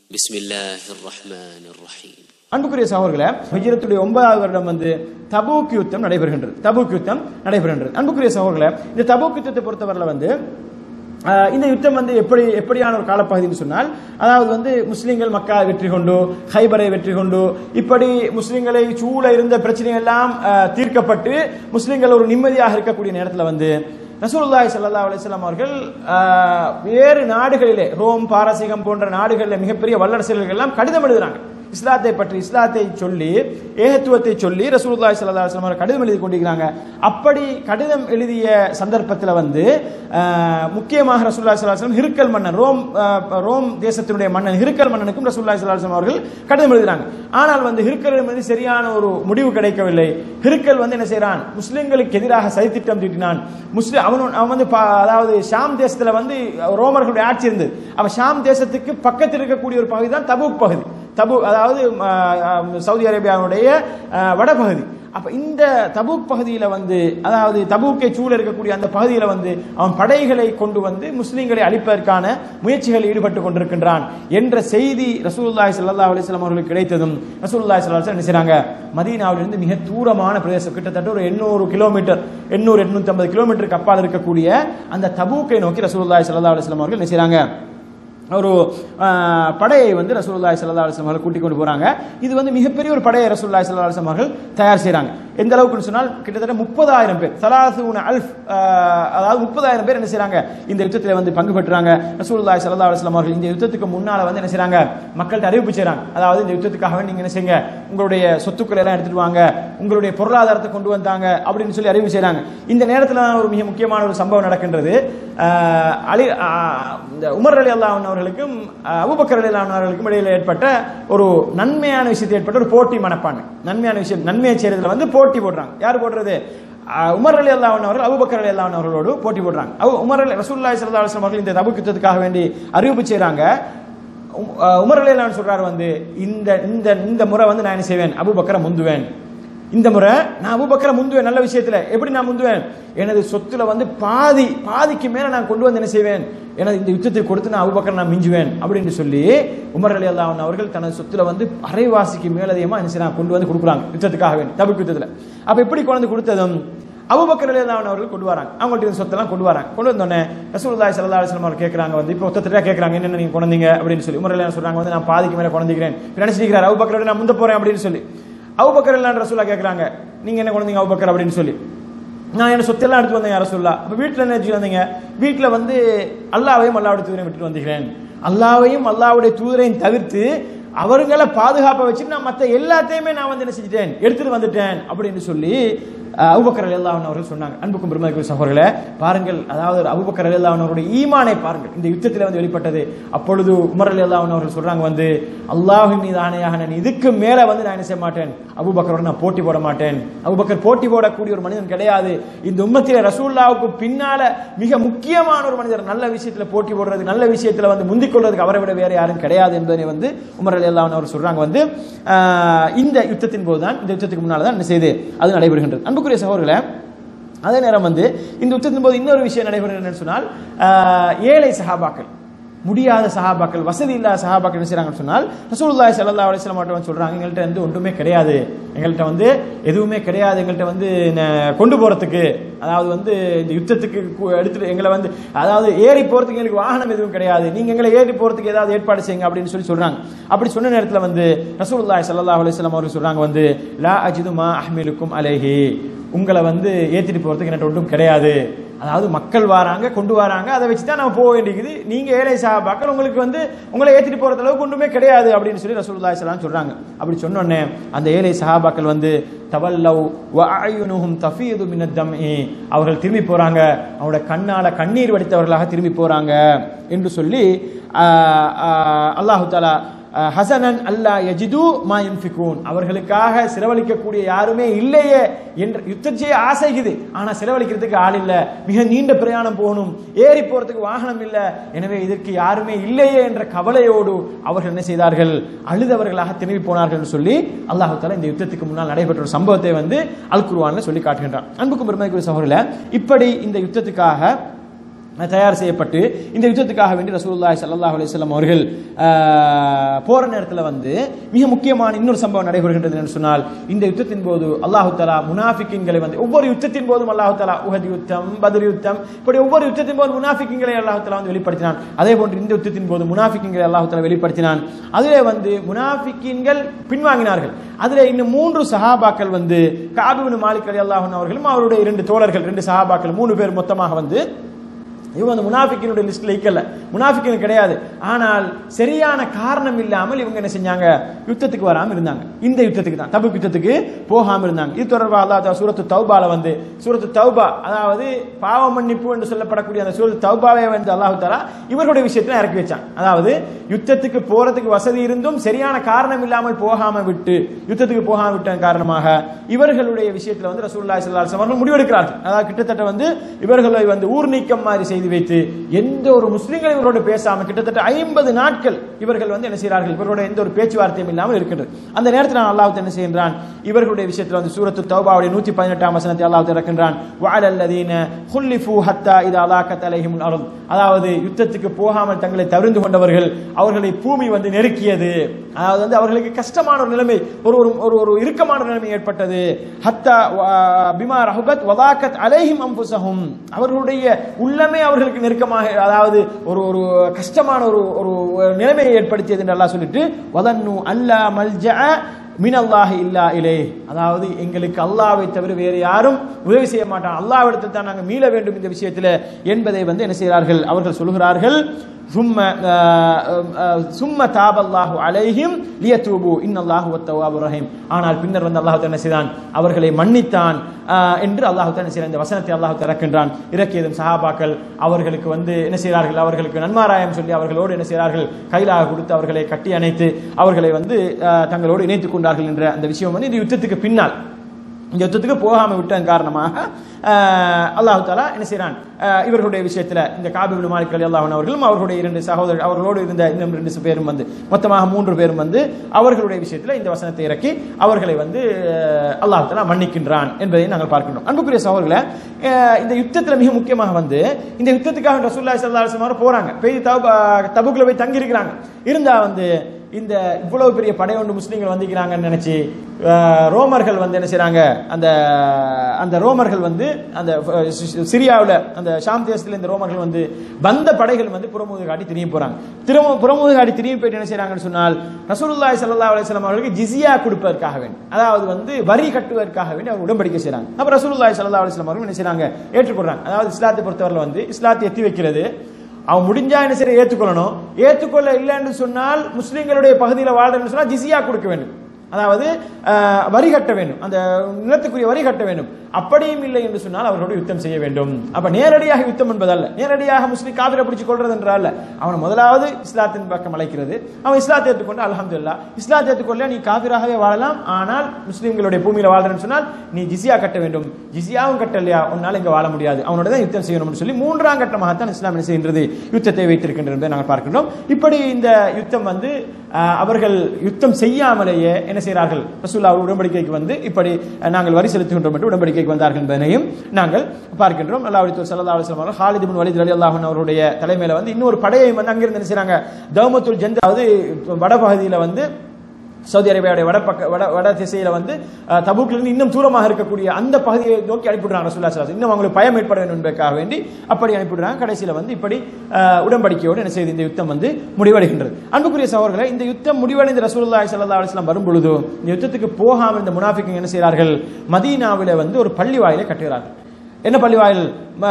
بسم الله الرحمن الرحيم அன்புக்குரிய சகோதரர்களே ஹிஜ்ரத்துடைய ஒன்பதாவது வருடம் வந்து தபூக் யுத்தம் நடைபெறுகின்றது தபூக் யுத்தம் நடைபெறுகின்றது அன்புக்குரிய சகோதரர்களே இந்த தபூக் யுத்தத்தை பொறுத்தவரையில் வந்து ஆஹ், இந்த யுத்தம் வந்து எப்படி எப்படியான ஒரு காலப்பகுதின்னு சொன்னால் அதாவது வந்து முஸ்லிம்கள் மக்கா வெற்றி கொண்டு ஹைபரை வெற்றி கொண்டு இப்படி முஸ்லிம்களை சூழ இருந்த பிரச்சனை எல்லாம் ஆஹ், தீர்க்கப்பட்டு முஸ்லிம்கள் ஒரு நிம்மதியாக இருக்கக்கூடிய நேரத்தில் வந்து ரசூலுல்லாஹி ஸல்லல்லாஹு அலைஹி வஸல்லம் அவர்கள் ஆஹ், வேறு நாடுகளிலே ரோம் பாரசீகம் போன்ற நாடுகளில் மிகப்பெரிய வல்லரசுகள் எல்லாம் கடிதம் எழுதுறாங்க இஸ்லாத்தை பற்றி இஸ்லாத்தை சொல்லி ஏகத்துவத்தை சொல்லி ரசூலுல்லாஹி ஸல்லல்லாஹு அலைஹி வஸல்லம் அவர்கள் கடிதம் எழுதி கொண்டிருக்கிறாங்க அப்படி கடிதம் எழுதிய சந்தர்ப்பத்தில் வந்து ஆஹ், முக்கியமாக ரசூலுல்லாஹி ஸல்லல்லாஹு அலைஹி வஸல்லம் ஹிருக்கல் மன்னன் ரோம் ஆஹ், ரோம் தேசத்தினுடைய மன்னன் ஹிருக்கல் மன்னனுக்கும் ரசூலுல்லாஹி ஸல்லல்லாஹு அலைஹி வஸல்லம் அவர்கள் கடிதம் எழுதுறாங்க ஆனால் வந்து ஹிருக்கல் வந்து சரியான ஒரு முடிவு கிடைக்கவில்லை ஹிருக்கல் வந்து என்ன செய்றான் முஸ்லிம்களுக்கு எதிராக சதித்திட்டம் தீட்டினான் முஸ்லிம் அவன் அவன் வந்து பா- அதாவது ஷாம் தேசத்துல வந்து ரோமர்களுடைய ஆட்சி இருந்தது அவன் ஷாம் தேசத்துக்கு பக்கத்தில் இருக்கக்கூடிய ஒரு பகுதி தான் தபூக் பகுதி தபு அதாவது ஆ, ஆ, சவுதி அரேபியாவுடைய ஆ, வடபகுதி அப்ப இந்த தபூக் பகுதியில வந்து அதாவது தபூக்கை சூழ இருக்கக்கூடிய அந்த பகுதியில வந்து அவன் படைகளை கொண்டு வந்து முஸ்லிம்களை அழிப்பதற்கான முயற்சிகளில் ஈடுபட்டு கொண்டிருக்கின்றான் என்ற செய்தி ரசூலுல்லாஹி ஸல்லல்லாஹு அலைஹி வஸல்லம் அவர்களுக்கு கிடைத்ததும் ரசூலுல்லாஹி ஸல்லல்லாஹு அலைஹி வஸல்லம் என்ன செய்றாங்க மதீனாவிலிருந்து மிக தூரமான பிரதேசம் கிட்டத்தட்ட ஒரு 800 கிலோமீட்டர் 800 850 கிலோமீட்டருக்கு அப்பால் இருக்கக்கூடிய அந்த தபூக்கை நோக்கி ரசூலுல்லாஹி ஸல்லல்லாஹு அலைஹி வஸல்லம் அவர்கள் என்ன செய்றாங்க ஒரு ஆஹ், படையை வந்து ரசூலுல்லாஹி ஸல்லல்லாஹு அலைஹி வஸல்லம் அவர்கள் கூட்டிக் கொண்டு போறாங்க இது வந்து மிகப்பெரிய ஒரு படையை ரசூலுல்லாஹி ஸல்லல்லாஹு அலைஹி வஸல்லம் அவர்கள் தயார் செய்றாங்க எந்த அளவுக்குன்னு சொன்னால் கிட்டத்தட்ட முப்பதாயிரம் பேர் சலாசூன அல்ஃப் ஆஹ், அதாவது முப்பதாயிரம் பேர் என்ன செய்றாங்க இந்த யுத்தத்தில் வந்து பங்கு பெற்றுறாங்க ரசூலுல்லாஹி ஸல்லல்லாஹு அலைஹி வஸல்லம் அவர்கள் இந்த யுத்தத்துக்கு முன்னால வந்து என்ன செய்றாங்க மக்கள்கிட்ட அறிவிப்பு செய்றாங்க அதாவது இந்த யுத்தத்துக்காக வேண்டி நீங்க என்ன செய்யுங்க உங்களுடைய சொத்துக்களை எல்லாம் எடுத்துட்டு வாங்க உங்களுடைய பொருளாதாரத்தை கொண்டு வந்தாங்க அப்படின்னு சொல்லி அறிவு செய்றாங்க இந்த நேரத்தில் ஒரு மிக முக்கியமான ஒரு சம்பவம் நடக்கின்றது ஆஹ், அலி ஆஹ், இந்த உமர் அலி அல்லாஹ் அவர்களுக்கும் ஆஹ், அபூபக்கர் அலி அல்லாஹ் அவர்களுக்கும் இடையில ஏற்பட்ட ஒரு நன்மையான விஷயத்தில் ஏற்பட்ட ஒரு போட்டி மனப்பான்மை நன்மையான விஷயம் நன்மையை செய்யறதுல வந்து போட்டி போடுறாங்க யார் போடுறது ஆஹ், உமர் அலி அல்லாஹ் அவர்கள் அபூபக்கர் அலி அல்லாஹ் அவர்களோடு போட்டி போடுறாங்க அவு உமர் அலி ரசூலுல்லாஹி ஸல்லல்லாஹு அலைஹி வஸல்லம் அவர்கள் இந்த தபுக் யுத்தத்துக்காக வேண்டி அறிவிப்பு செய்றாங்க உம், ஆஹ், உமர் அலி அல்லாஹ் சொல்றாரு வந்து இந்த இந்த இந்த முறை வந்து நான் என்ன செய்வேன் அபூபக்கரை முந்துவேன் இந்த முறை நான் அபூபக்கரை முந்துவேன் நல்ல விஷயத்துல எப்படி நான் முந்துவேன் எனது சொத்துல வந்து பாதி பாதிக்கு மேல நான் கொண்டு வந்து என்ன செய்வேன் எனது இந்த யுத்தத்தை கொடுத்து நான் அபூபக்கரை நான் மிஞ்சுவேன் அப்படின்னு சொல்லி உமர் அலி அல்லாஹ் அவர்கள் தனது சொத்துல வந்து அரைவாசிக்கு மேலதிகமா என்ன செய்யறாங்க கொண்டு வந்து கொடுக்குறாங்க யுத்தத்துக்காக வேண்டி தபுக் யுத்தத்துல அப்ப எப்படி கொண்டு வந்து கொடுத்ததும் அபூபக்கர் அலி அல்லாஹ் அவர்கள் கொண்டு வராங்க அவங்கள்ட்ட இந்த சொத்தெல்லாம் கொண்டு வராங்க கொண்டு வந்தோடனே ரசூலுல்லாஹி ஸல்லல்லாஹு அலைஹி வஸல்லம் அவர் கேட்கறாங்க வந்து இப்போ ஒத்தத்திட்டா கேட்கறாங்க என்னென்ன நீங்க கொண்டு வந்தீங்க அப்படின்னு சொல்லி உமர் அலி அல்லாஹ் சொல்றாங்க வந்து நான் பாதிக்கு மேல கொண்டு வந்துக்கிறேன் நினைச்சிருக்கிறார் அபூபக்கரோட நான் முந்த போறேன் அப்படின்னு சொல்லி அபூபக்கர் அல்லாஹ் ரசூலா கேட்கறாங்க நீங்க என்ன கொண்டு வந்தீங்க அபூபக்கர் அப்படின்னு சொல்லி நான் என்ன சொத்தெல்லாம் எடுத்து வந்தேன் யார சொல்லா அப்ப வீட்டுல என்ன வச்சு வந்தீங்க வீட்டுல வந்து அல்லாவையும் அல்லாவுடைய தூதரையும் விட்டுட்டு வந்துக்கிறேன் அல்லாவையும் அல்லாவுடைய தூதரையும் தவிர்த்து அவர்களை பாதுகாப்பை வச்சுட்டு நான் மத்த எல்லாத்தையுமே நான் வந்து என்ன செஞ்சுட்டேன் எடுத்துட்டு வந்துட்டேன் அப்படின்னு சொல்லி அஹ், அபூபக்கர் அல்லாஹ் அவர்கள் சொன்னாங்க அன்புக்கும் பெருமதிக்கும் சகோதரர்களே பாருங்கள் அதாவது அபூபக்கர் அல்லாஹ் அவருடைய ஈமானை பாருங்கள் இந்த யுத்தத்தில் வந்து வெளிப்பட்டது அப்பொழுது உமர் அலி அல்லாஹ் அவர்கள் சொல்றாங்க வந்து அல்லாஹ் மீது ஆணையாக நான் இதுக்கு மேல வந்து நான் என்ன செய்ய மாட்டேன் அபூபக்கரோட நான் போட்டி போட மாட்டேன் அபூபக்கர் போட்டி போடக்கூடிய ஒரு மனிதன் கிடையாது இந்த உம்மத்தில ரசூல்லாவுக்கு பின்னால மிக முக்கியமான ஒரு மனிதர் நல்ல விஷயத்துல போட்டி போடுறது நல்ல விஷயத்துல வந்து முந்திக் கொள்றதுக்கு அவரை விட வேற யாரும் கிடையாது என்பதை வந்து உமர் அலி அல்லாஹ் அவர் சொல்றாங்க வந்து ஆஹ், இந்த யுத்தத்தின் போதுதான் இந்த யுத்தத்துக்கு முன்னால தான் என்ன செய்து அது நடைபெறுகின்றது அன்புக்குரிய சகோதரர்களே அதே நேரம் வந்து இந்த யுத்தத்தின் போது இன்னொரு விஷயம் நடைபெறுகிறது என்னன்னு சொன்னால் ஆஹ், ஏழை சஹாபாக்கள் முடியாத சஹாபாக்கள் வசதி இல்லாத சஹாபாக்கள் என்ன செய்றாங்கன்னு சொன்னால் ரசூலுல்லாஹி ஸல்லல்லாஹு அலைஹி வஸல்லம் மட்டும் சொல்றாங்க எங்கள்கிட்ட வந்து ஒன்றுமே கிடையாது எங்கள்கிட்ட வந்து எதுவுமே கிடையாது எங்கள்கிட்ட வந்து ந- கொண்டு போறதுக்கு அதாவது வந்து இந்த யுத்தத்துக்கு கு- எடுத்துட்டு எங்களை வந்து அதாவது ஏறி போறதுக்கு எங்களுக்கு வாகனம் எதுவும் கிடையாது நீங்க எங்களை ஏறி போறதுக்கு ஏதாவது ஏற்பாடு செய்யுங்க அப்படின்னு சொல்லி சொல்றாங்க அப்படி சொன்ன நேரத்தில் வந்து ரசூலுல்லாஹி ஸல்லல்லாஹு அலைஹி வஸல்லம் அவர்கள் சொல்றாங்க வந்து லா அஜிது மா அஹ்மிலுக்கும் அலைஹி உங்களை வந்து ஏத்திட்டு போறதுக்கு என்கிட்ட ஒன்றும் கிடையாது அதாவது மக்கள் வராங்க கொண்டு வராங்க அதை வச்சு தான் நம்ம போக வேண்டியது நீங்க ஏழை சஹாபாக்கள் உங்களுக்கு வந்து உங்களை ஏத்திட்டு போறது அளவுக்கு ஒன்றுமே கிடையாது அப்படின்னு சொல்லி ரசூலுல்லாஹி ஸல்லல்லாஹு அலைஹி சொல்றாங்க அப்படி சொன்ன உடனே அந்த ஏழை சஹாபாக்கள் வந்து தவல்லவ் வஅயுனுஹும் தஃபீது மினத் தம்இ அவர்கள் திரும்பி போறாங்க அவங்களோட கண்ணால கண்ணீர் வடித்தவர்களாக திரும்பி போறாங்க என்று சொல்லி ஆஹ், ஆஹ், அல்லாஹு தாலா அஹ், ஹசனன் அல்லா யஜிது மா யுன்ஃபிகூன் அவர்களுக்காக செலவழிக்கக்கூடிய யாருமே இல்லையே என்ற யுத்தம் செய்ய ஆசைக்குது ஆனா செலவழிக்கிறதுக்கு ஆள் இல்ல மிக நீண்ட பிரயாணம் போகணும் ஏறி போறதுக்கு வாகனம் இல்ல எனவே இதற்கு யாருமே இல்லையே என்ற கவலையோடு அவர்கள் என்ன செய்தார்கள் அழுதவர்களாக திரும்பி போனார்கள் என்று சொல்லி அல்லாஹு தாலா இந்த யுத்தத்துக்கு முன்னால் நடைபெற்ற ஒரு சம்பவத்தை வந்து அல் குர்ஆன்ல சொல்லி காட்டுகின்றான் அன்புக்கும் பெருமைக்குரிய சகோதரர்களே இப்படி இந்த யுத்தத்துக்காக தயார் செய்யப்பட்டு இந்த யுத்தத்துக்காக வேண்டி ரசூலுல்லாஹி ஸல்லல்லாஹு அலைஹி வஸல்லம் அவர்கள் ஆஹ், போற நேரத்தில் வந்து மிக முக்கியமான இன்னொரு சம்பவம் நடைபெறுகின்றது என்று சொன்னால் இந்த யுத்தத்தின் போது அல்லாஹு தஆலா முனாஃபிக்கின்களை வந்து ஒவ்வொரு யுத்தத்தின் போதும் அல்லாஹு தஆலா உஹத் யுத்தம் பத்ர் யுத்தம் இப்படி ஒவ்வொரு யுத்தத்தின் போது முனாஃபிக்கின்களை அல்லாஹு தஆலா வந்து வெளிப்படுத்தினான் அதே போன்று இந்த யுத்தத்தின் போது முனாஃபிக்கின்களை அல்லாஹு தஆலா வெளிப்படுத்தினான் அதிலே வந்து முனாஃபிக்கின்கள் பின்வாங்கினார்கள் அதிலே இன்னும் மூன்று சஹாபாக்கள் வந்து காபிபின் மாலிக் அலி அல்லாஹன் அவர்களும் அவருடைய இரண்டு தோழர்கள் ரெண்டு சஹாபாக்கள் மூணு பேர் மொத்தமாக வந்து இவங்க அந்த முனாஃபிக்கினுடைய லிஸ்ட்ல இக்கல முனாஃபிக்கின் கிடையாது ஆனால் சரியான காரணம் இல்லாமல் இவங்க என்ன செஞ்சாங்க யுத்தத்துக்கு வராம இருந்தாங்க இந்த யுத்தத்துக்கு தான் தபுக் யுத்தத்துக்கு போகாம இருந்தாங்க இது தொடர்பாக அல்லாஹ் தஆலா சூரத்து தௌபால வந்து சூரத்து தௌபா அதாவது பாவ மன்னிப்பு என்று சொல்லப்படக்கூடிய அந்த சூரத்து தௌபாவை வந்து அல்லாஹ் தஆலா இவர்களுடைய விஷயத்துல இறக்கி வச்சான் அதாவது யுத்தத்துக்கு போறதுக்கு வசதி இருந்தும் சரியான காரணம் இல்லாமல் போகாம விட்டு யுத்தத்துக்கு போகாம விட்ட காரணமாக இவர்களுடைய விஷயத்துல வந்து ரசூலுல்லாஹி ஸல்லல்லாஹு அலைஹி வஸல்லம் அவர்கள் முடிவெடுக்கிறார்கள் அதாவது கிட்டத்தட்ட வந்து இவர்களை வந்து ஊர் நீக்கம் மாதிரி செய்து வைத்து எந்த ஒரு முஸ்லிம்கள் இவரோடு பேசாம கிட்டத்தட்ட ஐம்பது நாட்கள் இவர்கள் வந்து என்ன செய்கிறார்கள் இவரோட எந்த ஒரு பேச்சுவார்த்தையும் இல்லாமல் இருக்கின்றது அந்த நேரத்தில் நான் அல்லாஹ் என்ன செய்கின்றான் இவர்களுடைய விஷயத்தில் வந்து சூரத்து தௌபாவுடைய நூத்தி பதினெட்டாம் வசனத்தை அல்லாஹ் இறக்கின்றான் வஅலல்லதீன ஹுல்லிஃபு ஹத்தா இதா அலாக்கத் அலைஹிமுல் அர்த் அதாவது யுத்தத்துக்கு போகாமல் தங்களை தவிர்ந்து கொண்டவர்கள் அவர்களை பூமி வந்து நெருக்கியது அதாவது வந்து அவர்களுக்கு கஷ்டமான ஒரு நிலைமை ஒரு ஒரு ஒரு ஒரு இறுக்கமான நிலைமை ஏற்பட்டது ஹத்தா வ- பிமா ரஹபத் வதாக்கத் அலைஹிம் அம்புசஹும் அவர்களுடைய உள்ளமே அவர்களுக்கு நெருக்கமாக அதாவது ஒரு ஒரு கஷ்டமான ஒரு ஒரு நிலைமையை ஏற்படுத்தியது என்று அல்லாஹ் சொல்லிட்டு வதன்னு அல்லா மல்ஜா மினல்லாஹி இல்லா இலே அதாவது எங்களுக்கு அல்லாஹ்வை தவிர வேறு யாரும் உதவி செய்ய மாட்டான் அல்லாஹ்விடத்தில் தான் நாங்கள் மீள வேண்டும் இந்த விஷயத்தில் என்பதை வந்து என்ன செய்கிறார்கள் அவர்கள் சொல்கிறார்கள் சும்ம சும்ம தாபல்லாஹு அலைஹிம் லியதூபு இன்னல்லாஹு வத்தவாபுர் ரஹீம் ஆனால் பின்னர் வந்து அல்லாஹ் என்ன செய்தான் அவர்களை மன்னித்தான் ஆஹ், என்று அல்லாஹ் என்ன செய்கிறான் இந்த வசனத்தை அல்லாஹ் இறக்கின்றான் இறக்கியதும் சஹாபாக்கள் அவர்களுக்கு வந்து என்ன செய்கிறார்கள் அவர்களுக்கு நன்மாராயம் சொல்லி அவர்களோடு என்ன செய்கிறார்கள் கைலாக கொடுத்து அவர்களை கட்டி அணைத்து அவர்களை வந்து ஆஹ், தங்களோடு இணைத்துக் கொண்டார்கள் என்ற அந்த விஷயம் வந்து இது யுத்தத்துக்கு பின்னால் இந்த யுத்தத்துக்கு போகாம விட்டதன் காரணமாக ஆஹ், அல்லாஹ் தாலா என்ன செய்றான் ஆஹ், இவர்களுடைய விஷயத்துல இந்த காபிபுல் மாலிக் அலி அல்லாஹன் அவர்களும் அவர்களுடைய இரண்டு சகோதரர் அவர்களோடு இருந்த இன்னும் ரெண்டு பேரும் வந்து மொத்தமாக மூன்று பேரும் வந்து அவர்களுடைய விஷயத்துல இந்த வசனத்தை இறக்கி அவர்களை வந்து ஆஹ், அல்லாஹ் தாலா மன்னிக்கின்றான் என்பதை நாங்கள் பார்க்கின்றோம் அன்புக்குரிய சகோதரர்களே ஆஹ், இந்த யுத்தத்துல மிக முக்கியமாக வந்து இந்த யுத்தத்துக்காக ரசூல்லாய் சல்லா அலிஸ்லாம் போறாங்க போய் தபு தபுக்குள்ள போய் தங்கி இருக்கிறாங்க இருந்தா வந்து இந்த இவ்வளவு பெரிய படை ஒன்று முஸ்லீம்கள் வந்திருக்கிறாங்கன்னு நினைச்சு அஹ், ரோமர்கள் வந்து என்ன செய்றாங்க அந்த அந்த ரோமர்கள் வந்து அந்த அஹ், சி- சிரியாவுல அந்த ஷாம் தேசத்துல இந்த ரோமர்கள் வந்து வந்த படைகள் வந்து புறமுது காட்டி திரும்பி போறாங்க திரும்ப புறமுது காட்டி திரும்பி போயிட்டு என்ன செய்றாங்கன்னு சொன்னால் ரசூலுல்லாஹி ஸல்லல்லாஹு அலைஹி வஸல்லம் அவர்களுக்கு ஜிஸியா கொடுப்பதற்காக வேண்டி அதாவது வந்து வரி கட்டுவதற்காக வேண்டி அவர் உடன்படிக்கை செய்றாங்க அப்ப ரசூலுல்லாஹி ஸல்லல்லாஹு அலைஹி வஸல்லம் அவர்கள் என்ன செய்றாங்க ஏற்றுக்கொள்றாங்க அதாவது இஸ்லாத்தை பொறுத்தவரையில வந்து இஸ்லாத்தை எத்தி வைக்கிறது அவன் முடிஞ்சா என்ன சரி ஏற்றுக்கொள்ளணும் ஏற்றுக்கொள்ள இல்லைன்னு சொன்னால் முஸ்லிம்களுடைய பகுதியில் வாழ்றேன்னு சொன்னால் ஜிசியா கொடுக்க வேண்டும் அதாவது அஹ், வரி கட்ட வேண்டும் அந்த நிலத்துக்குரிய வரி கட்ட வேண்டும் அப்படியும் இல்லை என்று சொன்னால் அவர்களோடு யுத்தம் செய்ய வேண்டும் அப்ப நேரடியாக யுத்தம் என்பதல்ல நேரடியாக முஸ்லிம் காவிரை பிடிச்சு கொள்றது என்றால் அவன் முதலாவது இஸ்லாத்தின் பக்கம் அழைக்கிறது அவன் இஸ்லாத்தை ஏற்றுக்கொண்டு அல்ஹம்துலில்லாஹ் இஸ்லாத்தை ஏற்றுக்கொள்ள நீ காவிராகவே வாழலாம் ஆனால் முஸ்லிம்களுடைய பூமியில வாழ்றேன்னு சொன்னால் நீ ஜிசியா கட்ட வேண்டும் ஜிசியாவும் கட்டலையா உன்னால் இங்க வாழ முடியாது அவனோட தான் யுத்தம் செய்யணும்னு சொல்லி மூன்றாம் கட்டமாகத்தான் இஸ்லாம் என்ன செய்கின்றது யுத்தத்தை வைத்திருக்கின்றது என்பதை நாங்கள் பார்க்கின்றோம் இப்படி இந்த யுத்தம் வந்து அஹ், அவர்கள் யுத்தம் செய்யாமலேயே என்ன செய்கிறார்கள் ரசூல்லா உடன்படிக்கைக்கு வந்து இப்படி அஹ், நாங்கள் வரி செலுத்துகின்றோம் என்று உடன்படிக்கைக்கு வந்தார்கள் என்பதனையும் நாங்கள் பார்க்கின்றோம் அல்லாஹ் சல்லா அலுவலம் அவர்கள் ஹாலித் பின் வலித் அலி அல்லாஹன் அவருடைய தலைமையில வந்து இன்னொரு படையை வந்து அங்கிருந்து என்ன செய்றாங்க தௌமத்துல் ஜந்த் அதாவது வடபகுதியில வந்து சவுதி அரேபியாவுடைய வட பக்க வட வட திசையில வந்து அஹ், தபூக்ல இருந்து இன்னும் தூரமாக இருக்கக்கூடிய அந்த பகுதியை நோக்கி அனுப்பிவிடுறாங்க ரசூல்லா ஸல்லல்லாஹு அலைஹி வஸல்லம். இன்னும் அவங்களுக்கு பயம் ஏற்பட வேண்டும் என்பதற்காக வேண்டி அப்படி அனுப்பிவிடுறாங்க கடைசியில வந்து இப்படி அஹ், உடன்படிக்கையோடு என்ன செய்யுது இந்த யுத்தம் வந்து முடிவடைகின்றது அன்புக்குரிய சகோதரர்களை இந்த யுத்தம் முடிவடைந்த ரசூலுல்லாஹி ஸல்லல்லாஹு அலைஹி வஸல்லம் வரும் பொழுது இந்த யுத்தத்துக்கு போகாமல் இந்த முனாஃபிக்குங்க என்ன செய்கிறார்கள் மதீனாவில வந்து ஒரு பள்ளி வாயிலை கட்டுகிறார்கள் என்ன பள்ளி வாயில்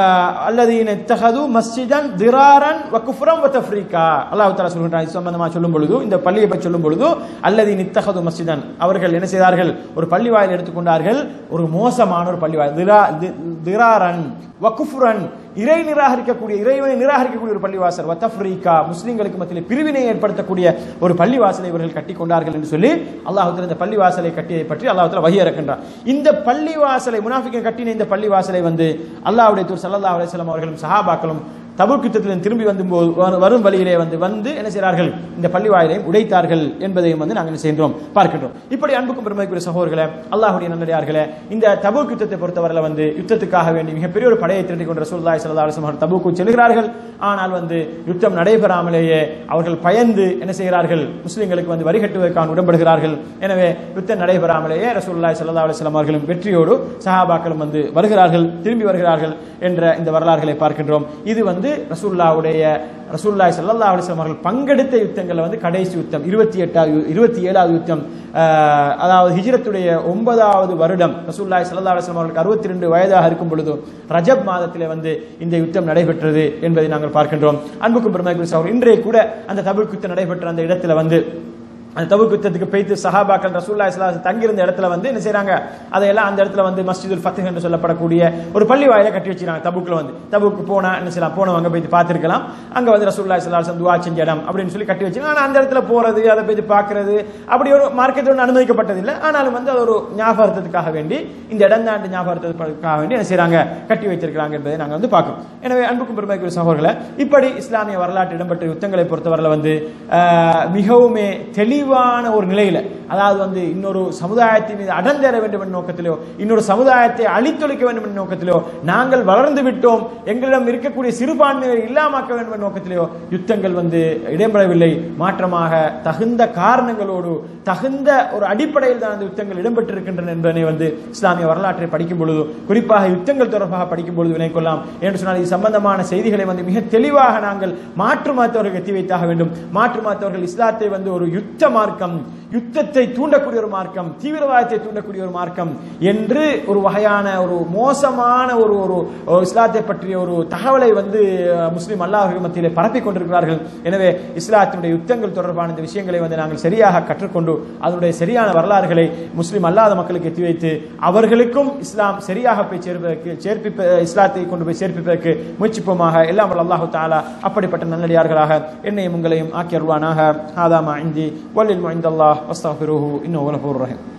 அல்லதீன இத்தஹது மஸ்ஜிதன் திராரன் வ குஃப்ரம் வ தஃப்ரீகா அல்லாஹ் தஆலா சொல்கிறான் இது சம்பந்தமா சொல்லும் பொழுது இந்த பள்ளியை பற்றி சொல்லும் பொழுது அல்லதீன இத்தஹது மஸ்ஜிதன் அவர்கள் என்ன செய்தார்கள் ஒரு பள்ளி வாயில் எடுத்துக்கொண்டார்கள் ஒரு மோசமான ஒரு பள்ளி வாயில் திரா தி- திராரன் வ குஃப்ரன் இறை நிராகரிக்கக்கூடிய இறைவனை நிராகரிக்கக்கூடிய ஒரு பள்ளிவாசல் வ தஃப்ரீகா முஸ்லிம்களுக்கு மத்தியில் பிரிவினை ஏற்படுத்தக்கூடிய ஒரு பள்ளிவாசலை இவர்கள் கட்டி கொண்டார்கள் என்று சொல்லி அல்லாஹ் தஆலா இந்த பள்ளிவாசலை கட்டியதை பற்றி அல்லாஹ் தஆலா வஹி இறக்கின்றார் இந்த பள்ளிவாசலை முனாஃபிக்கு கட்டின இந்த பள்ளிவாசலை வந்து அல்லாஹ்வுடைய தூர் ஸல்லல்லாஹு அலைஹி வஸல்லம் அவர்களும் சஹாபாக்களும் தபூக் யுத்தத்தில் திரும்பி வந்து போ- வரு- வரும் வழியிலே வந்து வந்து என்ன செய்கிறார்கள் இந்த பள்ளி வாயிலையும் உடைத்தார்கள் என்பதையும் வந்து நாங்கள் என்ன செய்கின்றோம் பார்க்கின்றோம் இப்படி அன்புக்கும் பெருமைக்குரிய சகோதரர்களே அல்லாஹ்வுடைய நல்லடியார்களே இந்த தபூக் யுத்தத்தை பொறுத்தவரையில் வந்து யுத்தத்துக்காக வேண்டி மிகப்பெரிய ஒரு படையை திரட்டி கொண்ட ரசூலுல்லாஹி ஸல்லல்லாஹு அலைஹி வஸல்லம் தபூக்கு செல்கிறார்கள் ஆனால் வந்து யுத்தம் நடைபெறாமலேயே அவர்கள் பயந்து என்ன செய்கிறார்கள் முஸ்லிம்களுக்கு வந்து வரி கட்டுவதற்கான உடன்படுகிறார்கள் எனவே யுத்தம் நடைபெறாமலேயே ரசூலுல்லாஹி ஸல்லல்லாஹு அலைஹி வஸல்லம் அவர்களும் வெற்றியோடு சஹாபாக்களும் வந்து வருகிறார்கள் திரும்பி வருகிறார்கள் என்ற இந்த வரலாறுகளை பார்க்கின்றோம் இது வந்து ரசூலுல்லாஹ்வுடைய ரசூலுல்லாஹி ஸல்லல்லாஹு அலைஹி வஸல்லம் அவர்கள் பங்கெடுத்த யுத்தங்கள்ல வந்து கடைசி யுத்தம் இருபத்தி எட்டாவது இருபத்தி ஏழாவது யுத்தம் ஆஹ், அதாவது ஹிஜ்ரத்துடைய ஒன்பதாவது வருடம் ரசூலுல்லாஹி ஸல்லல்லாஹு அலைஹி வஸல்லம் அவர்களுக்கு அறுபத்தி ரெண்டு வயதாக இருக்கும் பொழுது ரஜப் மாதத்திலே வந்து இந்த யுத்தம் நடைபெற்றது என்பதை நாங்கள் பார்க்கின்றோம் அன்புக்கும் பெருமைக்குரிய சகோதரர் இன்றைய கூட அந்த தபுக் யுத்தம் நடைபெற்ற அந்த இடத்துல வந்து அந்த தபுக் யுத்தத்துக்கு போய்த்து சஹாபாக்கள் ரசூல்லாய் ஸல்லல்லாஹு அலைஹி தங்கியிருந்த இடத்துல வந்து என்ன செய்றாங்க அதையெல்லாம் அந்த இடத்துல வந்து மஸ்ஜிதுல் ஃபத்ஹ் என்று சொல்லப்படக்கூடிய ஒரு பள்ளி வாயில கட்டி வச்சிருக்காங்க தபுக்ல வந்து தபுக்கு போனா என்ன செய்யலாம் போனவங்க போய் பார்த்திருக்கலாம் அங்க வந்து ரசூல்லாய் ஸல்லல்லாஹு அலைஹி வஸல்லம் துஆ செஞ்ச இடம் அப்படின்னு சொல்லி கட்டி வச்சிருக்காங்க ஆனா அந்த இடத்துல போறது அதை போய் பார்க்கிறது அப்படி ஒரு மார்க்கெட் ஒன்று அனுமதிக்கப்பட்டதில்லை ஆனாலும் வந்து அது ஒரு ஞாபகத்துக்காக வேண்டி இந்த இடம் தான் ஞாபகத்துக்காக வேண்டி என்ன செய்றாங்க கட்டி வைத்திருக்கிறாங்க என்பதை நாங்க வந்து பார்க்கிறோம் எனவே அன்புக்கும் பெருமைக்குரிய சகோதரர்களே இப்படி இஸ்லாமிய வரலாற்று இடம்பெற்ற யுத்தங்களை பொறுத்தவரையில் வந்து ஆஹ், மிகவுமே தெளிவான ஒரு நிலையில அதாவது வந்து இன்னொரு சமுதாயத்தின் மீது அடந்தேற வேண்டும் என்ற நோக்கத்திலோ இன்னொரு சமுதாயத்தை அழித்தொழிக்க வேண்டும் என்ற நோக்கத்திலோ நாங்கள் வளர்ந்து விட்டோம் எங்களிடம் இருக்கக்கூடிய சிறுபான்மையை இல்லாமாக்க வேண்டும் என்ற நோக்கத்திலோ யுத்தங்கள் வந்து இடம்பெறவில்லை மாற்றமாக தகுந்த காரணங்களோடு தகுந்த ஒரு அடிப்படையில் தான் அந்த யுத்தங்கள் இடம்பெற்றிருக்கின்றன என்பதனை வந்து இஸ்லாமிய வரலாற்றை படிக்கும் பொழுது குறிப்பாக யுத்தங்கள் தொடர்பாக படிக்கும் பொழுது வினை கொள்ளலாம் என்று சொன்னால் இது சம்பந்தமான செய்திகளை வந்து மிக தெளிவாக நாங்கள் மாற்று மாத்தவர்கள் எத்தி வைத்தாக வேண்டும் மாற்று மாத்தவர்கள் இஸ்லாத்தை வந்து ஒரு யுத்த மார்க்கம் யுத்தத்தை தூண்டக்கூடிய ஒரு மார்க்கம் தீவிரவாதத்தை தூண்டக்கூடிய ஒரு மார்க்கம் என்று ஒரு வகையான ஒரு மோசமான ஒரு ஒரு ஒரு இஸ்லாத்தை பற்றிய ஒரு தகவலை வந்து அஹ், முஸ்லிம் அல்லாஹர்கள் மத்தியிலே பரப்பிக் கொண்டிருக்கிறார்கள் எனவே இஸ்லாத்தினுடைய யுத்தங்கள் தொடர்பான இந்த விஷயங்களை வந்து நாங்கள் சரியாக கற்றுக்கொண்டு அதனுடைய சரியான வரலாறுகளை முஸ்லிம் அல்லாத மக்களுக்கு எத்தி வைத்து அவர்களுக்கும் இஸ்லாம் சரியாக போய் சேர்ப்பதற்கு சேர்ப்பிப்ப இஸ்லாத்தை கொண்டு போய் சேர்ப்பிப்பதற்கு முயற்சிப்போமாக எல்லாம் வல்ல அல்லாஹு தாலா அப்படிப்பட்ட நல்லடியார்களாக என்னையும் உங்களையும் ஆக்கி அருள்வானாக ஆதாமா இந்தி வல்லில் முஇந்தல்லாஹ் வஸ்தஃபிருஹு இன்னும் ரஹீம்